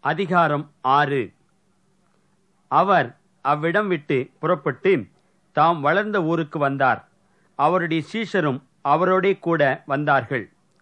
அதிகாரம் ஆறு அவர் அவ்விடம் விட்டு புறப்பட்டு தாம் வளர்ந்த ஊருக்கு வந்தார் அவருடைய சீஷரும் அவரோடே கூட வந்தார்கள்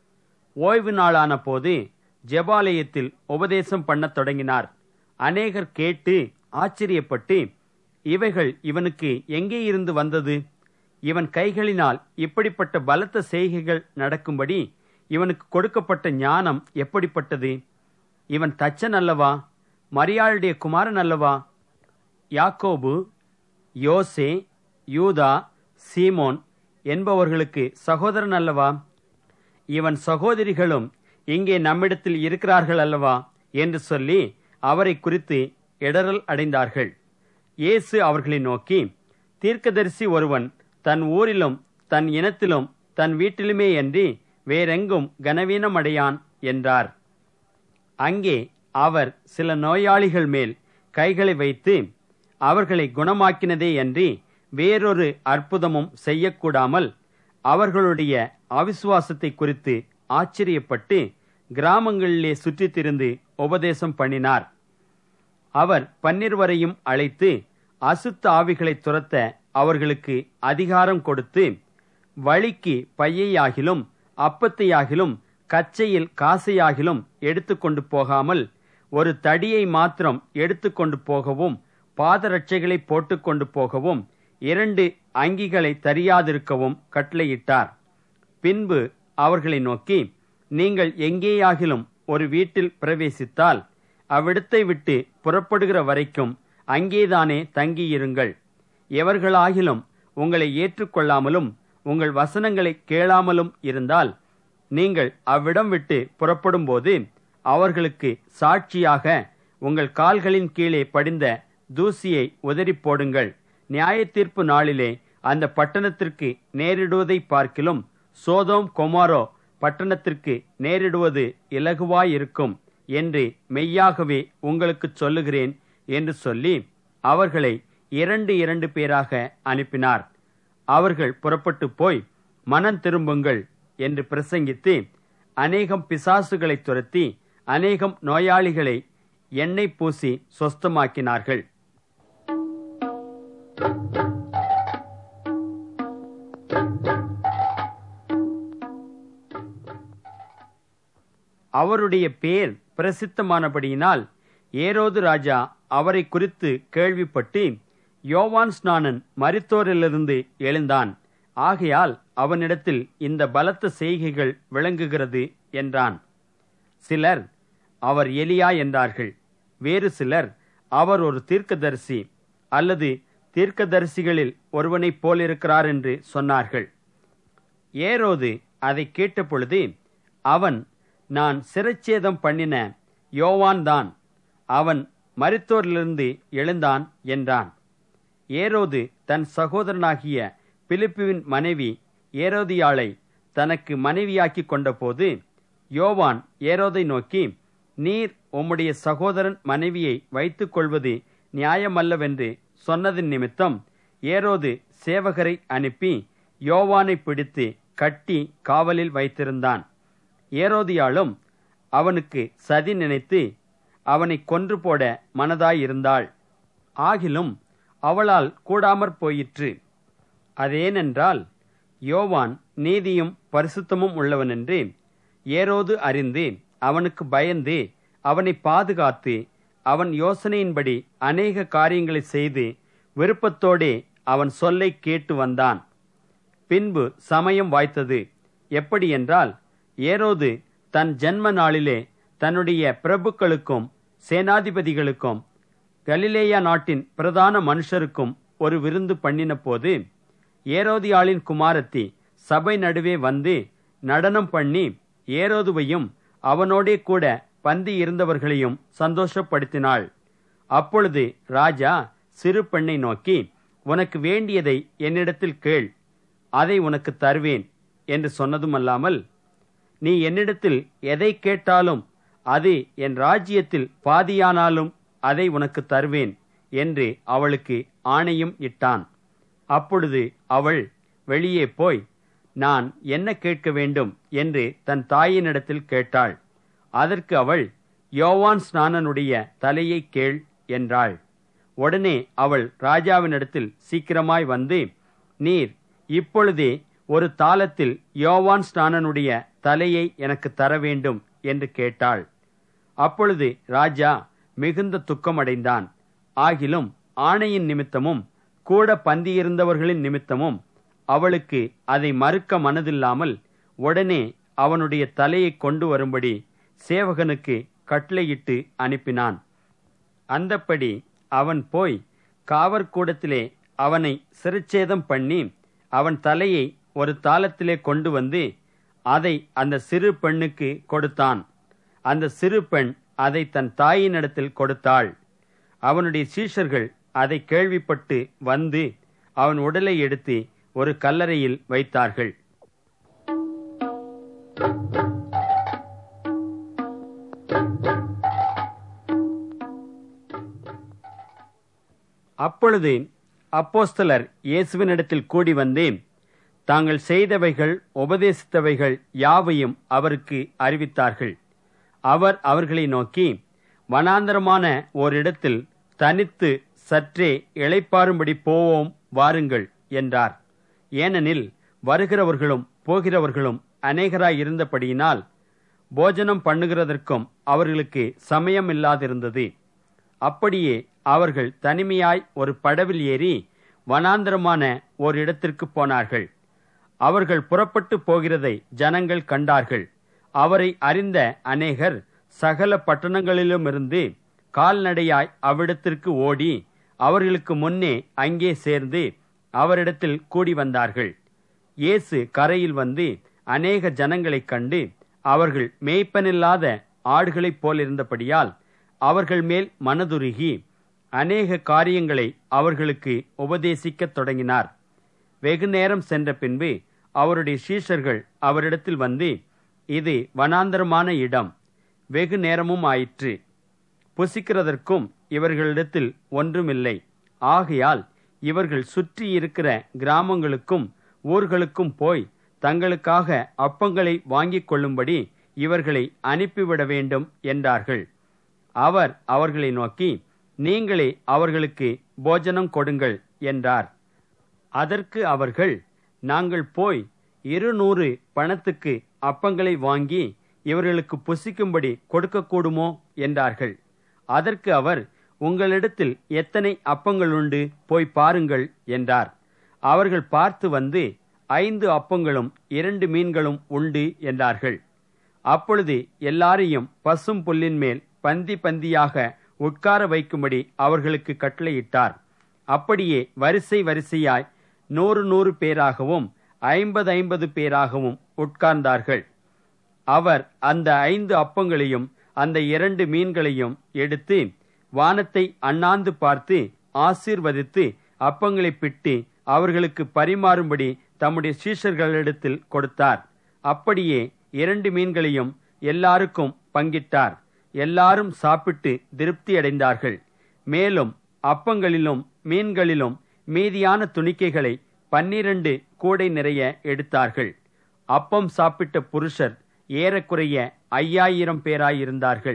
ஓய்வு நாளான போது ஜெபாலயத்தில் உபதேசம் பண்ணத் தொடங்கினார் அநேகர் கேட்டு ஆச்சரியப்பட்டு இவைகள் இவனுக்கு எங்கே இருந்து வந்தது இவன் கைகளினால் இப்படிப்பட்ட பலத்த செய்கைகள் நடக்கும்படி இவனுக்கு கொடுக்கப்பட்ட ஞானம் எப்படிப்பட்டது இவன் தச்சன் அல்லவா மரியாளுடைய குமாரன் அல்லவா யாக்கோபு யோசே யூதா சீமோன் என்பவர்களுக்கு சகோதரன் அல்லவா இவன் சகோதரிகளும் இங்கே நம்மிடத்தில் இருக்கிறார்கள் அல்லவா என்று சொல்லி அவரை குறித்து இடரல் அடைந்தார்கள் இயேசு அவர்களை நோக்கி தீர்க்கதரிசி ஒருவன் தன் ஊரிலும் தன் இனத்திலும் தன் வீட்டிலுமே அன்றி வேறெங்கும் கனவீனம் அடையான் என்றார் அங்கே அவர் சில நோயாளிகள் மேல் கைகளை வைத்து அவர்களை குணமாக்கினதே அன்றி வேறொரு அற்புதமும் செய்யக்கூடாமல் அவர்களுடைய அவிசுவாசத்தை குறித்து ஆச்சரியப்பட்டு கிராமங்களிலே சுற்றித் திரிந்து உபதேசம் பண்ணினார் அவர் பன்னிருவரையும் அழைத்து அசுத்த ஆவிகளை துரத்த அவர்களுக்கு அதிகாரம் கொடுத்து வழிக்கு பையையாகிலும் அப்பத்தையாகிலும் கச்சையில் காசையாகிலும் எடுத்துக்கொண்டு போகாமல் ஒரு தடியை மாத்திரம் எடுத்துக்கொண்டு போகவும் பாதரட்சைகளை போட்டுக்கொண்டு போகவும் இரண்டு அங்கிகளை தரியாதிருக்கவும் கட்டளையிட்டார் பின்பு அவர்களை நோக்கி நீங்கள் எங்கேயாகிலும் ஒரு வீட்டில் பிரவேசித்தால் அவ்விடத்தை விட்டு புறப்படுகிற வரைக்கும் அங்கேதானே தங்கியிருங்கள் எவர்களாகிலும் உங்களை ஏற்றுக்கொள்ளாமலும் உங்கள் வசனங்களை கேளாமலும் இருந்தால் நீங்கள் அவ்விடம் விட்டு புறப்படும்போது அவர்களுக்கு சாட்சியாக உங்கள் கால்களின் கீழே படிந்த தூசியை உதறி போடுங்கள் நியாய தீர்ப்பு நாளிலே அந்த பட்டணத்திற்கு நேரிடுவதை பார்க்கிலும் சோதோம் கொமாரோ பட்டணத்திற்கு நேரிடுவது இலகுவாயிருக்கும் என்று மெய்யாகவே உங்களுக்கு சொல்லுகிறேன் என்று சொல்லி அவர்களை இரண்டு இரண்டு பேராக அனுப்பினார் அவர்கள் புறப்பட்டு போய் மனம் திரும்புங்கள் என்று பிரசங்கித்து அநேகம் பிசாசுகளை துரத்தி அநேகம் நோயாளிகளை எண்ணெய் பூசி சொஸ்தமாக்கினார்கள் அவருடைய பேர் பிரசித்தமானபடியினால் ஏரோது ராஜா அவரை குறித்து கேள்விப்பட்டு யோவான் ஸ்நானன் மரித்தோரிலிருந்து எழுந்தான் ஆகையால் அவனிடத்தில் இந்த பலத்த செய்கைகள் விளங்குகிறது என்றான் சிலர் அவர் எலியா என்றார்கள் வேறு சிலர் அவர் ஒரு தீர்க்கதரிசி அல்லது தீர்க்கதரிசிகளில் ஒருவனைப் போலிருக்கிறார் என்று சொன்னார்கள் ஏரோது அதை கேட்டபொழுது அவன் நான் சிரச்சேதம் பண்ணின யோவான் தான் அவன் மருத்தோரிலிருந்து எழுந்தான் என்றான் ஏரோது தன் சகோதரனாகிய பிலிப்புவின் மனைவி ஏரோதியாளை தனக்கு மனைவியாக்கி கொண்டபோது யோவான் ஏரோதை நோக்கி நீர் உம்முடைய சகோதரன் மனைவியை வைத்துக் கொள்வது நியாயமல்லவென்று சொன்னதின் நிமித்தம் ஏரோது சேவகரை அனுப்பி யோவானை பிடித்து கட்டி காவலில் வைத்திருந்தான் ஏரோதியாளும் அவனுக்கு சதி நினைத்து அவனை கொன்று போட மனதாயிருந்தாள் ஆகிலும் அவளால் கூடாமற் போயிற்று அதேனென்றால் யோவான் நீதியும் பரிசுத்தமும் உள்ளவனென்று ஏரோது அறிந்து அவனுக்கு பயந்து அவனை பாதுகாத்து அவன் யோசனையின்படி அநேக காரியங்களை செய்து விருப்பத்தோடே அவன் சொல்லை கேட்டு வந்தான் பின்பு சமயம் வாய்த்தது எப்படி என்றால் ஏரோது தன் ஜென்ம நாளிலே தன்னுடைய பிரபுக்களுக்கும் சேனாதிபதிகளுக்கும் கலிலேயா நாட்டின் பிரதான மனுஷருக்கும் ஒரு விருந்து பண்ணின போது ஏரோதியாளின் குமாரத்தி சபை நடுவே வந்து நடனம் பண்ணி ஏரோதுவையும் அவனோடே கூட பந்தி இருந்தவர்களையும் சந்தோஷப்படுத்தினாள் அப்பொழுது ராஜா சிறு பெண்ணை நோக்கி உனக்கு வேண்டியதை என்னிடத்தில் கேள் அதை உனக்கு தருவேன் என்று சொன்னதுமல்லாமல் நீ என்னிடத்தில் எதை கேட்டாலும் அது என் ராஜ்யத்தில் பாதியானாலும் அதை உனக்கு தருவேன் என்று அவளுக்கு ஆணையும் இட்டான் அப்பொழுது அவள் வெளியே போய் நான் என்ன கேட்க வேண்டும் என்று தன் தாயினிடத்தில் கேட்டாள் அதற்கு அவள் யோவான் ஸ்நானனுடைய தலையை கேள் என்றாள் உடனே அவள் ராஜாவினிடத்தில் சீக்கிரமாய் வந்து நீர் இப்பொழுதே ஒரு தாளத்தில் யோவான் ஸ்நானனுடைய தலையை எனக்கு தர வேண்டும் என்று கேட்டாள் அப்பொழுது ராஜா மிகுந்த துக்கமடைந்தான் ஆகிலும் ஆணையின் நிமித்தமும் கூட பந்தியிருந்தவர்களின் நிமித்தமும் அவளுக்கு அதை மறுக்க மனதில்லாமல் உடனே அவனுடைய தலையை கொண்டு வரும்படி சேவகனுக்கு கட்டளையிட்டு அனுப்பினான் அந்தப்படி அவன் போய் காவற்கூடத்திலே அவனை சிறுச்சேதம் பண்ணி அவன் தலையை ஒரு தாளத்திலே கொண்டு வந்து அதை அந்த சிறு பெண்ணுக்கு கொடுத்தான் அந்த சிறு பெண் அதை தன் தாயினிடத்தில் கொடுத்தாள் அவனுடைய சீஷர்கள் அதை கேள்விப்பட்டு வந்து அவன் உடலை எடுத்து ஒரு கல்லறையில் வைத்தார்கள் அப்பொழுது அப்போஸ்தலர் இயேசுவினிடத்தில் கூடி வந்து தாங்கள் செய்தவைகள் உபதேசித்தவைகள் யாவையும் அவருக்கு அறிவித்தார்கள் அவர் அவர்களை நோக்கி வனாந்தரமான ஓரிடத்தில் தனித்து சற்றே இளைப்பாறும்படி போவோம் வாருங்கள் என்றார் ஏனெனில் வருகிறவர்களும் போகிறவர்களும் அநேகராய் இருந்தபடியினால் போஜனம் பண்ணுகிறதற்கும் அவர்களுக்கு சமயம் இல்லாதிருந்தது அப்படியே அவர்கள் தனிமையாய் ஒரு படவில் ஏறி வனாந்தரமான ஓர் இடத்திற்கு போனார்கள் அவர்கள் புறப்பட்டு போகிறதை ஜனங்கள் கண்டார்கள் அவரை அறிந்த அநேகர் சகல பட்டணங்களிலுமிருந்து கால்நடையாய் அவ்விடத்திற்கு ஓடி அவர்களுக்கு முன்னே அங்கே சேர்ந்து அவரிடத்தில் கூடி வந்தார்கள் இயேசு கரையில் வந்து அநேக ஜனங்களைக் கண்டு அவர்கள் மேய்ப்பனில்லாத ஆடுகளைப் போலிருந்தபடியால் அவர்கள் மேல் மனதுருகி அநேக காரியங்களை அவர்களுக்கு உபதேசிக்கத் தொடங்கினார் வெகு நேரம் சென்ற பின்பு அவருடைய சீஷர்கள் அவரிடத்தில் வந்து இது வனாந்தரமான இடம் வெகு நேரமும் ஆயிற்று புசிக்கிறதற்கும் இவர்களிடத்தில் ஒன்றுமில்லை ஆகையால் இவர்கள் சுற்றி இருக்கிற கிராமங்களுக்கும் ஊர்களுக்கும் போய் தங்களுக்காக அப்பங்களை வாங்கிக் கொள்ளும்படி இவர்களை அனுப்பிவிட வேண்டும் என்றார்கள் அவர் அவர்களை நோக்கி நீங்களே அவர்களுக்கு போஜனம் கொடுங்கள் என்றார் அதற்கு அவர்கள் நாங்கள் போய் இருநூறு பணத்துக்கு அப்பங்களை வாங்கி இவர்களுக்கு புசிக்கும்படி கொடுக்கக்கூடுமோ என்றார்கள் அதற்கு அவர் உங்களிடத்தில் எத்தனை அப்பங்கள் உண்டு போய் பாருங்கள் என்றார் அவர்கள் பார்த்து வந்து ஐந்து அப்பங்களும் இரண்டு மீன்களும் உண்டு என்றார்கள் அப்பொழுது எல்லாரையும் பசும் புல்லின் மேல் பந்தி பந்தியாக உட்கார வைக்கும்படி அவர்களுக்கு கட்டளையிட்டார் அப்படியே வரிசை வரிசையாய் நூறு நூறு பேராகவும் ஐம்பது ஐம்பது பேராகவும் உட்கார்ந்தார்கள் அவர் அந்த ஐந்து அப்பங்களையும் அந்த இரண்டு மீன்களையும் எடுத்து வானத்தை அண்ணாந்து பார்த்து ஆசீர்வதித்து அப்பங்களை பிட்டு அவர்களுக்கு பரிமாறும்படி தம்முடைய சீஷர்களிடத்தில் கொடுத்தார் அப்படியே இரண்டு மீன்களையும் எல்லாருக்கும் பங்கிட்டார் எல்லாரும் சாப்பிட்டு திருப்தி அடைந்தார்கள் மேலும் அப்பங்களிலும் மீன்களிலும் மீதியான துணிக்கைகளை பன்னிரண்டு கூடை நிறைய எடுத்தார்கள் அப்பம் சாப்பிட்ட புருஷர் ஏறக்குறைய ஐயாயிரம் பேராயிருந்தார்கள்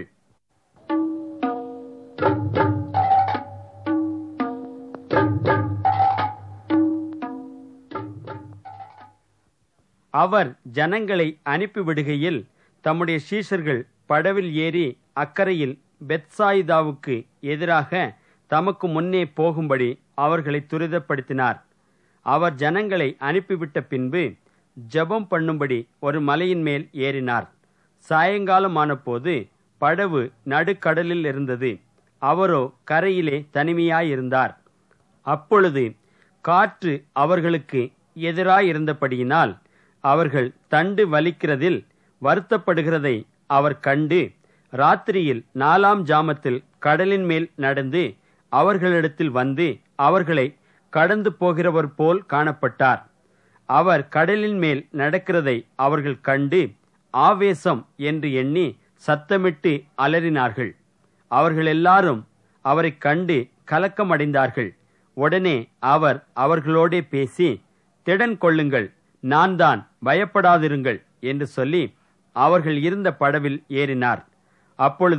அவர் ஜனங்களை அனுப்பிவிடுகையில் தம்முடைய சீஷர்கள் படவில் ஏறி அக்கறையில் பெத்சாயிதாவுக்கு எதிராக தமக்கு முன்னே போகும்படி அவர்களை துரிதப்படுத்தினார் அவர் ஜனங்களை அனுப்பிவிட்ட பின்பு ஜெபம் பண்ணும்படி ஒரு மலையின் மேல் ஏறினார் சாயங்காலமான போது படவு நடுக்கடலில் இருந்தது அவரோ கரையிலே தனிமையாயிருந்தார் அப்பொழுது காற்று அவர்களுக்கு எதிராயிருந்தபடியினால் அவர்கள் தண்டு வலிக்கிறதில் வருத்தப்படுகிறதை அவர் கண்டு ராத்திரியில் நாலாம் ஜாமத்தில் கடலின் மேல் நடந்து அவர்களிடத்தில் வந்து அவர்களை கடந்து போகிறவர் போல் காணப்பட்டார் அவர் கடலின் மேல் நடக்கிறதை அவர்கள் கண்டு ஆவேசம் என்று எண்ணி சத்தமிட்டு அலறினார்கள் அவர்கள் எல்லாரும் அவரை கண்டு கலக்கமடைந்தார்கள் உடனே அவர் அவர்களோடே பேசி திடன் கொள்ளுங்கள் நான் தான் பயப்படாதிருங்கள் என்று சொல்லி அவர்கள் இருந்த படவில் ஏறினார் அப்பொழுது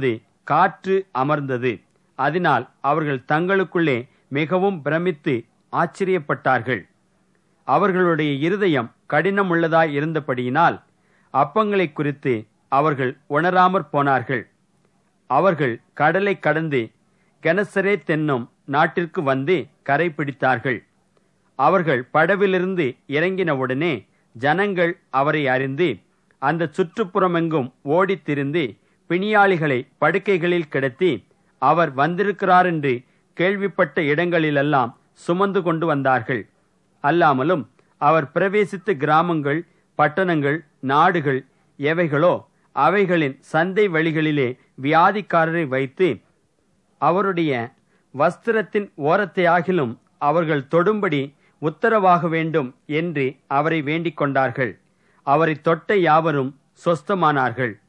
காற்று அமர்ந்தது அதனால் அவர்கள் தங்களுக்குள்ளே மிகவும் பிரமித்து ஆச்சரியப்பட்டார்கள் அவர்களுடைய இருதயம் கடினமுள்ளதாய் இருந்தபடியினால் அப்பங்களை குறித்து அவர்கள் உணராமற் போனார்கள் அவர்கள் கடலை கடந்து கெனசரே தென்னும் நாட்டிற்கு வந்து கரை பிடித்தார்கள் அவர்கள் படவிலிருந்து இறங்கினவுடனே ஜனங்கள் அவரை அறிந்து அந்த சுற்றுப்புறமெங்கும் ஓடித் திரிந்து பிணியாளிகளை படுக்கைகளில் கிடத்தி அவர் வந்திருக்கிறார் என்று கேள்விப்பட்ட இடங்களிலெல்லாம் சுமந்து கொண்டு வந்தார்கள் அல்லாமலும் அவர் பிரவேசித்த கிராமங்கள் பட்டணங்கள் நாடுகள் எவைகளோ அவைகளின் சந்தை வழிகளிலே வியாதிக்காரரை வைத்து அவருடைய வஸ்திரத்தின் ஓரத்தையாகிலும் அவர்கள் தொடும்படி உத்தரவாக வேண்டும் என்று அவரை வேண்டிக் கொண்டார்கள் அவரை தொட்ட யாவரும் சொஸ்தமானார்கள்